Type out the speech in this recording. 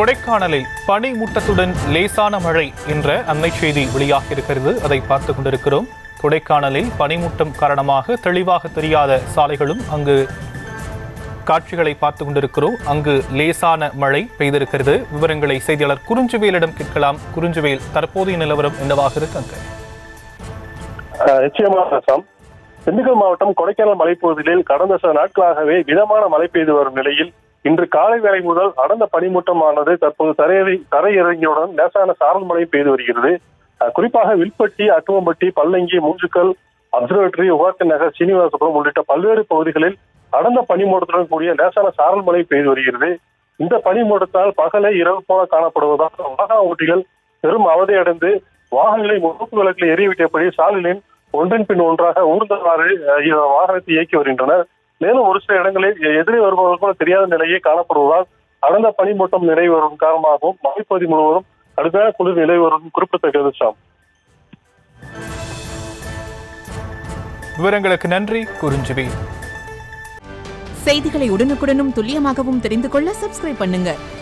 கொடைக்கானலில் பனிமூட்டத்துடன் லேசான மழை என்ற அண்மை செய்தி வெளியாகி இருக்கிறது அதை பார்த்துக் கொண்டிருக்கிறோம் கொடைக்கானலில் பனிமூட்டம் காரணமாக தெளிவாக தெரியாத சாலைகளும் அங்கு காட்சிகளை பார்த்துக் கொண்டிருக்கிறோம் அங்கு லேசான மழை பெய்திருக்கிறது விவரங்களை செய்தியாளர் குறிஞ்சுவேலிடம் கேட்கலாம் குறிஞ்சுவேல் தற்போதைய நிலவரம் என்னவாக இருக்கு அங்கு அஹ் நிச்சயமாக சாம் திண்டுக்கல் மாவட்டம் கொடைக்கானல் மலைப்பகுதியில் கடந்த சில நாட்களாகவே மிதமான மழை பெய்து வரும் நிலையில் இன்று காலை வேளை முதல் அடர்ந்த பனிமூட்டமானது தற்போது தரையறி தரையிறங்கியுடன் லேசான சாரல் மழை பெய்து வருகிறது அஹ் குறிப்பாக வில்பட்டி அட்டுவம்பட்டி பல்லங்கி மூஞ்சுக்கல் அப்சர்வேட்டரி உகாத்தி நகர் சீனிவாசபுரம் உள்ளிட்ட பல்வேறு பகுதிகளில் அடர்ந்த பனிமூட்டத்துடன் கூடிய லேசான சாரல் மழை பெய்து வருகிறது இந்த பனிமூட்டத்தால் பகலை இரவு போல காணப்படுவதால் வாகன ஓட்டிகள் பெரும் அவதியடைந்து வாகனங்களை முறுக்கு விளக்கில் எரியவிட்டபடி சாலைகளின் ஒன்றின் பின் ஒன்றாக ஊர்ந்தவாறு அஹ், இ- வாகனத்தை இயக்கி வருகின்றனர் மேலும் ஒரு சில இடங்களில் எ- எதிரே வருபவர்கள் கூட தெரியாத நிலையே காணப்படுவதால் அடர்ந்த பனிமூட்டம் நிறைவு வரும் காரணமாகவும் மலைப்பகுதி முழுவதும் கடுமையான குளிர் நிலை வரும் குறிப்பிடத்தக்கது சாம் விவரங்களுக்கு நன்றி குறிஞ்சுவேல் செய்திகளை உடனுக்குடனும் துல்லியமாகவும் தெரிந்து கொள்ள சப்ஸ்கிரைப் பண்ணுங்க